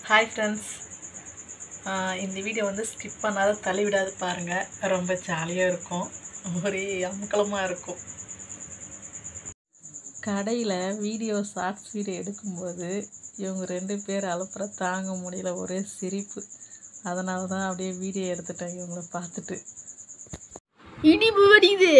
hi friends இந்த video வந்து skip பண்ணாத தள்ளி விடாது பாருங்கள் ரொம்ப ஜாலியாக இருக்கும் ஒரே அமக்கலமாக இருக்கும் கடையில் வீடியோ ஷார்ட்ஸ் வீடியோ எடுக்கும்போது இவங்க ரெண்டு பேர் அலுப்புற தாங்க முடியல ஒரே சிரிப்பு அதனால தான் அப்படியே வீடியோ எடுத்துட்டேன் இவங்கள பார்த்துட்டு இடிப்பு வடியுது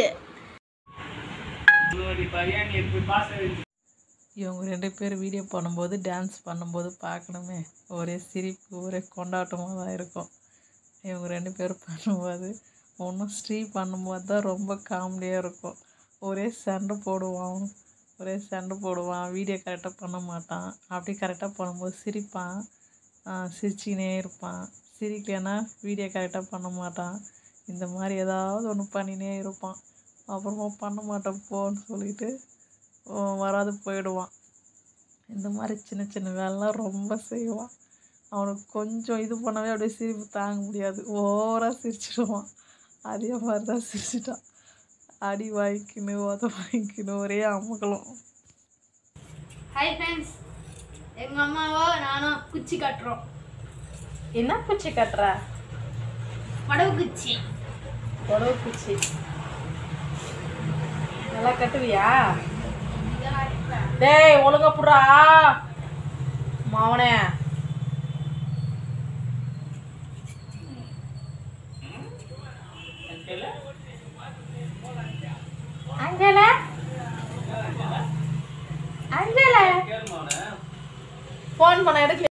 இவங்க ரெண்டு பேர் வீடியோ பண்ணும்போது டான்ஸ் பண்ணும்போது பார்க்கணுமே ஒரே சிரிப்பு ஒரே கொண்டாட்டமாக தான் இருக்கும் இவங்க ரெண்டு பேரும் பண்ணும்போது ஒன்றும் ஸ்ரீ பண்ணும்போது தான் ரொம்ப காமெடியாக இருக்கும் ஒரே சண்டை போடுவான் ஒரே சண்டை போடுவான் வீடியோ கரெக்டாக பண்ண மாட்டான் அப்படி கரெக்டாக பண்ணும்போது சிரிப்பான் ஆஹ் சிரிச்சுக்கினே இருப்பான் சிரிக்கலைன்னா வீடியோ கரெக்டாக பண்ண மாட்டான் இந்த மாதிரி ஏதாவது ஒன்று பண்ணினே இருப்பான் அப்புறமா பண்ண மாட்டேன் போன்னு சொல்லிட்டு அஹ் வராது போயிடுவான் இந்த மாதிரி சின்ன சின்ன வேலைலாம் ரொம்ப செய்வான் அவனுக்கு கொஞ்சம் இது பண்ணவே அப்படியே சிரிப்பு தாங்க முடியாது ஓவராக சிரிச்சிடுவான் அதே மாதிரி தான் சிரிச்சிட்டான் அடி வாங்கிக்கணும் உத வாங்கிக்கணும் ஒரே அமகலம் ஹாய் ஃப்ரெண்ட்ஸ் எங்கள் அம்மாவோ நானும் குச்சி கட்டுறோம் என்ன பூச்சி கட்டுற மடவு குச்சி உடவு பூச்சி நல்லா கட்டுவியா டேய் ஒழுங்கா புடுறா மாவனே அஞ்சல அஞ்சல ஃபோன் பண்ண எடுக்கல